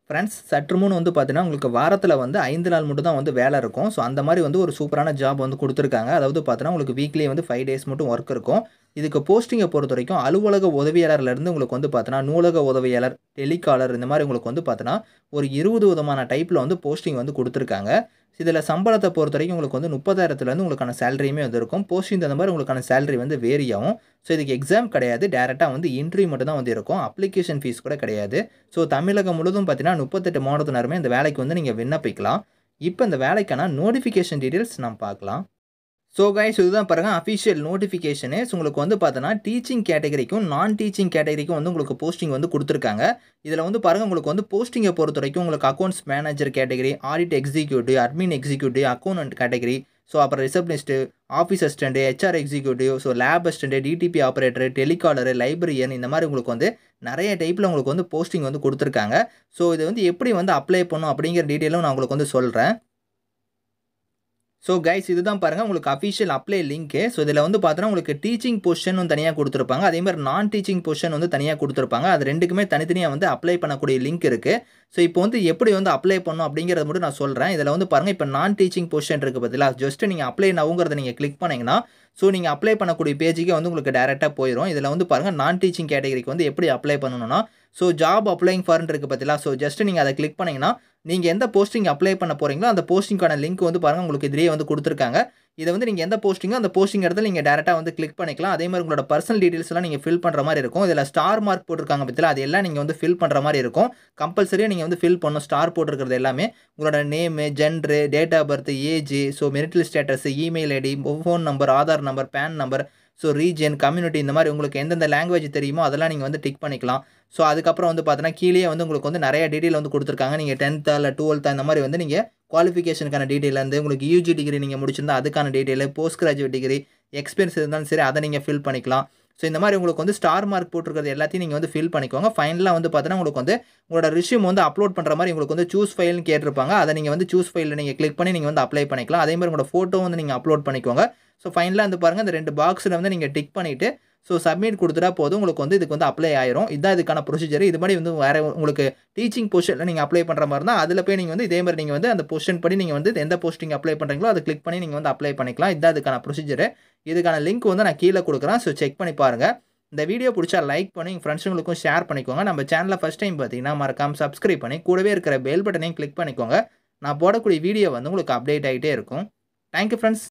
friends சற்று முன் வந்து பார்த்தீங்கன்னா உங்களுக்கு வாரத்தில் வந்து ஐந்து நாள் மட்டும் தான் வந்து வேலை இருக்கும் ஸோ அந்த மாதிரி வந்து ஒரு சூப்பரான ஜாப் வந்து கொடுத்துருக்காங்க அதாவது பார்த்தீங்கன்னா உங்களுக்கு வீக்லி வந்து ஃபைவ் டேஸ் மட்டும் ஒர்க் இருக்கும் இதுக்கு போஸ்டிங்கை பொறுத்த வரைக்கும் அலுவலக உதவியாளர்லேருந்து உங்களுக்கு வந்து பார்த்தீங்கன்னா நூலக உதவியாளர் டெலிகாலர் இந்த மாதிரி உங்களுக்கு வந்து பார்த்தீங்கன்னா ஒரு இருபது விதமான டைப்பில் வந்து போஸ்டிங் வந்து கொடுத்துருக்காங்க இதில் சம்பளத்தை பொறுத்த வரைக்கும் உங்களுக்கு வந்து முப்பதாயிரத்துலேருந்து உங்களுக்கான சேலரியுமே வந்து இருக்கும் போஸ்டிங் தகுந்த மாதிரி உங்களுக்கான சேலரி வந்து வேரி ஆகும் ஸோ இதுக்கு எக்ஸாம் கிடையாது டேரெக்டாக வந்து இன்டர்வியூ மட்டும் தான் வந்து இருக்கும் அப்ளிகேஷன் ஃபீஸ் கூட கிடையாது ஸோ தமிழகம் முழுதும் பார்த்தீங்கன்னா முப்பத்தெட்டு மாவட்டத்தினருமே இந்த வேலைக்கு வந்து நீங்கள் விண்ணப்பிக்கலாம் இப்போ இந்த வேலைக்கான நோட்டிஃபிகேஷன் டீட்டெயில்ஸ் நம்ம பார்க்கலாம் ஸோ கைஸ் இதுதான் பாருங்கள் அஃபிஷியல் நோட்டிஃபிகேஷனு உங்களுக்கு வந்து பார்த்தோன்னா டீச்சிங் கேட்டகரிக்கும் நான் டீச்சிங் கேட்டகரிக்கும் வந்து உங்களுக்கு போஸ்டிங் வந்து கொடுத்துருக்காங்க இதில் வந்து பாருங்கள் உங்களுக்கு வந்து போஸ்டிங்கை பொறுத்த வரைக்கும் உங்களுக்கு accounts manager category audit executive admin executive account category so அப்புறம் receptionist office assistant HR executive so lab assistant DTP operator telecaller librarian இந்த மாதிரி உங்களுக்கு வந்து நிறைய டைப்பில் உங்களுக்கு வந்து போஸ்டிங் வந்து கொடுத்துருக்காங்க ஸோ இது வந்து எப்படி வந்து அப்ளை பண்ணும் அப்படிங்கிற டீட்டெயிலும் நான் உங்களுக்கு வந்து சொல்கிறேன் ஸோ கைஸ் இதுதான் பாருங்கள் உங்களுக்கு அஃபிஷியல் அப்ளை லிங்க்கு ஸோ இதில் வந்து பார்த்தோன்னா உங்களுக்கு டீச்சிங் பொசிஷன் வந்து தனியாக கொடுத்துருப்பாங்க அதே மாதிரி நான் டீச்சிங் பொசிஷன் வந்து தனியாக கொடுத்துருப்பாங்க அது ரெண்டுக்குமே தனித்தனியாக வந்து அப்ளை பண்ணக்கூடிய லிங்க் இருக்குது ஸோ இப்போ வந்து எப்படி வந்து அப்ளை பண்ணும் அப்படிங்கிறத மட்டும் நான் சொல்கிறேன் இதில் வந்து பாருங்கள் இப்போ நான் டீச்சிங் பொசிஷன் இருக்குது பார்த்தீங்களா ஜஸ்ட் நீங்கள் அப்ளை நவுங்கிறத நீங்கள் கிளிக் பண்ணிங்கன்னா ஸோ நீங்கள் அப்ளை பண்ணக்கூடிய பேஜுக்கே வந்து உங்களுக்கு டேரெக்டாக போயிடும் இதில் வந்து பாருங்கள் நான் டீச்சிங் கேட்டகரிக்கு வந்து எப்படி அப்ளை பண்ணணும்னா ஸோ ஜாப் அப்ளைங் ஃபார்ன் இருக்குது பார்த்தீங்களா ஸோ ஜஸ்ட் நீங்கள் அதை கிளிக் பண்ணிங்கன்னா நீங்கள் எந்த போஸ்டிங் அப்ளை பண்ண போகிறீங்களோ அந்த போஸ்டிங்கான லிங்க் வந்து பாருங்கள் உங்களுக்கு இதிலேயே வந்து கொடுத்துருக்காங்க இதை வந்து நீங்கள் எந்த போஸ்டிங்கோ அந்த போஸ்டிங் இடத்துல நீங்கள் டேரெக்டாக வந்து கிளிக் பண்ணிக்கலாம் அதே மாதிரி உங்களோட பர்சனல் டீட்டெயில்ஸ்லாம் நீங்கள் ஃபில் பண்ணுற மாதிரி இருக்கும் இதில் ஸ்டார் மார்க் போட்டிருக்காங்க பற்றியில் அது எல்லாம் நீங்கள் வந்து ஃபில் பண்ணுற மாதிரி இருக்கும் கம்பல்சரியாக நீங்கள் வந்து ஃபில் பண்ணணும் ஸ்டார் போட்டிருக்கிறது எல்லாமே உங்களோட name gender date of birth age so marital status email ID phone number Aadhaar number PAN number so region community இந்த மாதிரி உங்களுக்கு எந்தெந்த லாங்குவேஜ் தெரியுமோ அதெல்லாம் நீங்கள் வந்து டிக் பண்ணிக்கலாம் ஸோ அதுக்கப்புறம் வந்து பார்த்தீங்கன்னா கீழே வந்து உங்களுக்கு வந்து நிறைய டீட்டெயில் வந்து கொடுத்துருக்காங்க நீங்கள் டென்த்தா இல்லை டுவெல்த்தா இந்த மாதிரி வந்து நீங்கள் குவாலிஃபிகேஷனுக்கான டீட்டெயிலேருந்து உங்களுக்கு யூஜி டிகிரி நீங்கள் முடிச்சிருந்தா அதுக்கான detail post graduate degree experience இருந்தாலும் சரி அதை நீங்கள் ஃபில் பண்ணிக்கலாம் ஸோ இந்த மாதிரி உங்களுக்கு வந்து ஸ்டார் மார்க் போட்டிருக்கிறது எல்லாத்தையும் நீங்கள் வந்து ஃபில் பண்ணிக்கோங்க ஃபைனலாக வந்து பார்த்தீங்கன்னா உங்களுக்கு வந்து உங்களோட ரிஷ்யூம் வந்து அப்லோட் பண்ணுற மாதிரி உங்களுக்கு வந்து சூஸ் ஃபைல்னு கேட்டிருப்பாங்க அதை நீங்கள் வந்து சூஸ் ஃபைலில் நீங்கள் கிளிக் பண்ணி நீங்கள் வந்து அப்ளை பண்ணிக்கலாம் அதே மாதிரி உங்களோட ஃபோட்டோ வந்து நீங்கள் அப்லோட் பண்ணிக்கோங்க ஸோ ஃபைனலாக வந்து பாருங்கள் இந்த ரெண்டு பாக்ஸில் வந்து நீங்கள் டிக் பண்ணிவிட்டு ஸோ சப்மிட் கொடுத்துட்டா போதும் உங்களுக்கு வந்து இதுக்கு வந்து அப்ளை ஆயிரும் இதுதான் இதுக்கான ப்ரொசீஜர் இது மாதிரி வந்து வேறு உங்களுக்கு டீச்சிங் பொசிஷனில் நீங்கள் அப்ளை பண்ணுற மாதிரி தான் அதில் போய் நீங்கள் வந்து இதே மாதிரி நீங்கள் வந்து அந்த பொசிஷன் படி நீங்கள் வந்து எந்த போஸ்டிங் அப்ளை பண்ணுறீங்களோ அதை கிளிக் பண்ணி நீங்கள் வந்து அப்ளை பண்ணிக்கலாம் இதுதான் இதுக்கான ப்ரொசீஜர் இதுக்கான லிங்க் வந்து நான் கீழே கொடுக்குறேன் ஸோ செக் பண்ணி பாருங்கள் இந்த வீடியோ பிடிச்சா லைக் பண்ணி உங்கள் ஃப்ரெண்ட்ஸுங்களுக்கும் ஷேர் பண்ணிக்கோங்க நம்ம சேனலில் ஃபஸ்ட் டைம் பார்த்தீங்கன்னா மறக்காமல் சப்ஸ்கிரைப் பண்ணி கூடவே இருக்கிற பெல் பட்டனையும் கிளிக் பண்ணிக்கோங்க நான் போடக்கூடிய வீடியோ வந்து உங்களுக்கு அப்டேட் ஆகிட்டே இருக்கும் தேங்க்யூ ஃப்ரெண்ட்ஸ்